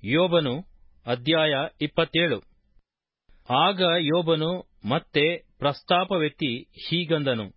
ಯೋಬನು ಅಧ್ಯಾಯ ಇಪ್ಪತ್ತೇಳು ಆಗ ಯೋಬನು ಮತ್ತೆ ಪ್ರಸ್ತಾಪವೆತ್ತಿ ಹೀಗಂದನು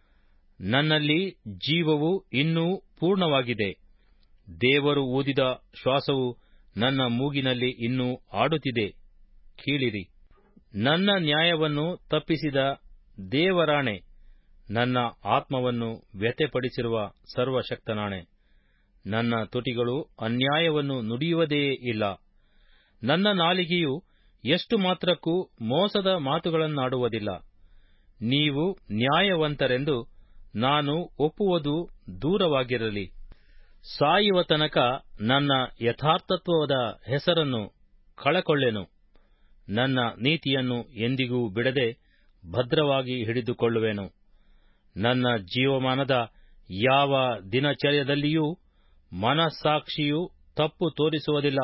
ನನ್ನಲ್ಲಿ ಜೀವವು ಇನ್ನೂ ಪೂರ್ಣವಾಗಿದೆ ದೇವರು ಊದಿದ ಶ್ವಾಸವು ನನ್ನ ಮೂಗಿನಲ್ಲಿ ಇನ್ನೂ ಆಡುತ್ತಿದೆ ಕೇಳಿರಿ ನನ್ನ ನ್ಯಾಯವನ್ನು ತಪ್ಪಿಸಿದ ದೇವರಾಣೆ ನನ್ನ ಆತ್ಮವನ್ನು ವ್ಯಥೆಪಡಿಸಿರುವ ಸರ್ವಶಕ್ತನಾಣೆ ನನ್ನ ತುಟಿಗಳು ಅನ್ಯಾಯವನ್ನು ನುಡಿಯುವುದೇ ಇಲ್ಲ ನನ್ನ ನಾಲಿಗೆಯು ಎಷ್ಟು ಮಾತ್ರಕ್ಕೂ ಮೋಸದ ಮಾತುಗಳನ್ನಾಡುವುದಿಲ್ಲ ನೀವು ನ್ಯಾಯವಂತರೆಂದು ನಾನು ಒಪ್ಪುವುದು ದೂರವಾಗಿರಲಿ ಸಾಯುವ ತನಕ ನನ್ನ ಯಥಾರ್ಥತ್ವದ ಹೆಸರನ್ನು ಕಳಕೊಳ್ಳೆನು ನನ್ನ ನೀತಿಯನ್ನು ಎಂದಿಗೂ ಬಿಡದೆ ಭದ್ರವಾಗಿ ಹಿಡಿದುಕೊಳ್ಳುವೆನು ನನ್ನ ಜೀವಮಾನದ ಯಾವ ದಿನಚರ್ಯದಲ್ಲಿಯೂ ಮನಸ್ಸಾಕ್ಷಿಯು ತಪ್ಪು ತೋರಿಸುವುದಿಲ್ಲ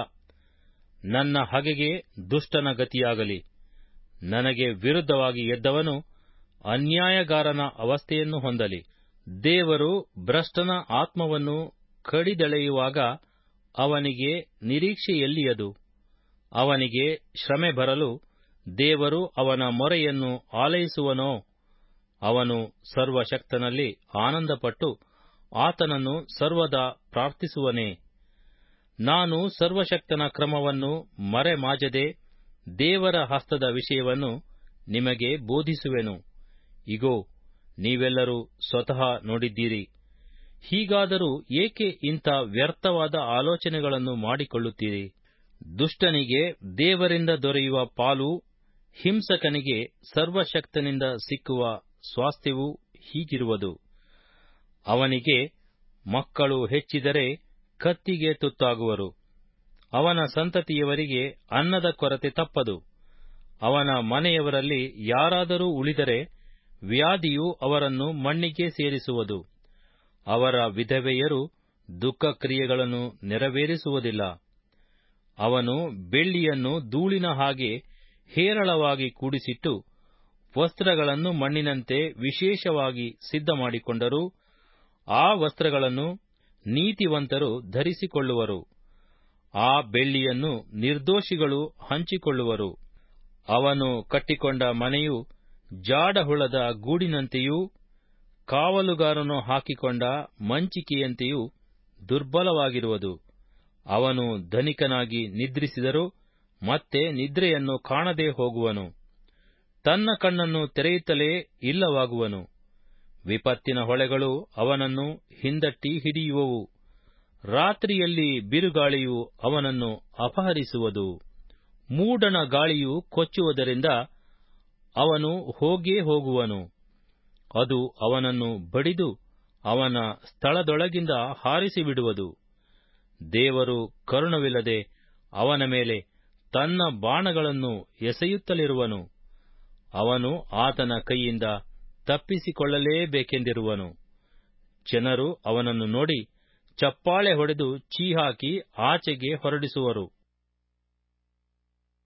ನನ್ನ ಹಗೆಗೆ ದುಷ್ಟನ ಗತಿಯಾಗಲಿ ನನಗೆ ವಿರುದ್ಧವಾಗಿ ಎದ್ದವನು ಅನ್ಯಾಯಗಾರನ ಅವಸ್ಥೆಯನ್ನು ಹೊಂದಲಿ ದೇವರು ಭ್ರಷ್ಟನ ಆತ್ಮವನ್ನು ಕಡಿದೆಳೆಯುವಾಗ ಅವನಿಗೆ ನಿರೀಕ್ಷೆಯೆಲ್ಲಿಯದು ಅವನಿಗೆ ಶ್ರಮೆ ಬರಲು ದೇವರು ಅವನ ಮೊರೆಯನ್ನು ಆಲೈಸುವನೋ ಅವನು ಸರ್ವಶಕ್ತನಲ್ಲಿ ಆನಂದಪಟ್ಟು ಆತನನ್ನು ಸರ್ವದಾ ಪ್ರಾರ್ಥಿಸುವನೇ ನಾನು ಸರ್ವಶಕ್ತನ ಕ್ರಮವನ್ನು ಮರೆಮಾಚದೆ ದೇವರ ಹಸ್ತದ ವಿಷಯವನ್ನು ನಿಮಗೆ ಬೋಧಿಸುವೆನು ಇಗೋ ನೀವೆಲ್ಲರೂ ಸ್ವತಃ ನೋಡಿದ್ದೀರಿ ಹೀಗಾದರೂ ಏಕೆ ಇಂಥ ವ್ಯರ್ಥವಾದ ಆಲೋಚನೆಗಳನ್ನು ಮಾಡಿಕೊಳ್ಳುತ್ತೀರಿ ದುಷ್ಟನಿಗೆ ದೇವರಿಂದ ದೊರೆಯುವ ಪಾಲು ಹಿಂಸಕನಿಗೆ ಸರ್ವಶಕ್ತನಿಂದ ಸಿಕ್ಕುವ ಸ್ವಾಸ್ಥ್ಯವೂ ಹೀಗಿರುವುದು ಅವನಿಗೆ ಮಕ್ಕಳು ಹೆಚ್ಚಿದರೆ ಕತ್ತಿಗೆ ತುತ್ತಾಗುವರು ಅವನ ಸಂತತಿಯವರಿಗೆ ಅನ್ನದ ಕೊರತೆ ತಪ್ಪದು ಅವನ ಮನೆಯವರಲ್ಲಿ ಯಾರಾದರೂ ಉಳಿದರೆ ವ್ಯಾಧಿಯು ಅವರನ್ನು ಮಣ್ಣಿಗೆ ಸೇರಿಸುವುದು ಅವರ ವಿಧವೆಯರು ದುಃಖ ಕ್ರಿಯೆಗಳನ್ನು ನೆರವೇರಿಸುವುದಿಲ್ಲ ಅವನು ಬೆಳ್ಳಿಯನ್ನು ಧೂಳಿನ ಹಾಗೆ ಹೇರಳವಾಗಿ ಕೂಡಿಸಿಟ್ಟು ವಸ್ತ್ರಗಳನ್ನು ಮಣ್ಣಿನಂತೆ ವಿಶೇಷವಾಗಿ ಸಿದ್ಧ ಮಾಡಿಕೊಂಡರೂ ಆ ವಸ್ತ್ರಗಳನ್ನು ನೀತಿವಂತರು ಧರಿಸಿಕೊಳ್ಳುವರು ಆ ಬೆಳ್ಳಿಯನ್ನು ನಿರ್ದೋಷಿಗಳು ಹಂಚಿಕೊಳ್ಳುವರು ಅವನು ಕಟ್ಟಿಕೊಂಡ ಮನೆಯು ಜಾಡಹುಳದ ಗೂಡಿನಂತೆಯೂ ಕಾವಲುಗಾರನು ಹಾಕಿಕೊಂಡ ಮಂಚಿಕೆಯಂತೆಯೂ ದುರ್ಬಲವಾಗಿರುವುದು ಅವನು ಧನಿಕನಾಗಿ ನಿದ್ರಿಸಿದರೂ ಮತ್ತೆ ನಿದ್ರೆಯನ್ನು ಕಾಣದೆ ಹೋಗುವನು ತನ್ನ ಕಣ್ಣನ್ನು ತೆರೆಯುತ್ತಲೇ ಇಲ್ಲವಾಗುವನು ವಿಪತ್ತಿನ ಹೊಳೆಗಳು ಅವನನ್ನು ಹಿಂದಟ್ಟಿ ಹಿಡಿಯುವವು ರಾತ್ರಿಯಲ್ಲಿ ಬಿರುಗಾಳಿಯು ಅವನನ್ನು ಅಪಹರಿಸುವುದು ಮೂಡಣ ಗಾಳಿಯು ಕೊಚ್ಚುವುದರಿಂದ ಅವನು ಹೋಗೇ ಹೋಗುವನು ಅದು ಅವನನ್ನು ಬಡಿದು ಅವನ ಸ್ಥಳದೊಳಗಿಂದ ಹಾರಿಸಿಬಿಡುವುದು ದೇವರು ಕರುಣವಿಲ್ಲದೆ ಅವನ ಮೇಲೆ ತನ್ನ ಬಾಣಗಳನ್ನು ಎಸೆಯುತ್ತಲಿರುವನು ಅವನು ಆತನ ಕೈಯಿಂದ ತಪ್ಪಿಸಿಕೊಳ್ಳಲೇಬೇಕೆಂದಿರುವನು ಜನರು ಅವನನ್ನು ನೋಡಿ ಚಪ್ಪಾಳೆ ಹೊಡೆದು ಚೀಹಾಕಿ ಆಚೆಗೆ ಹೊರಡಿಸುವರು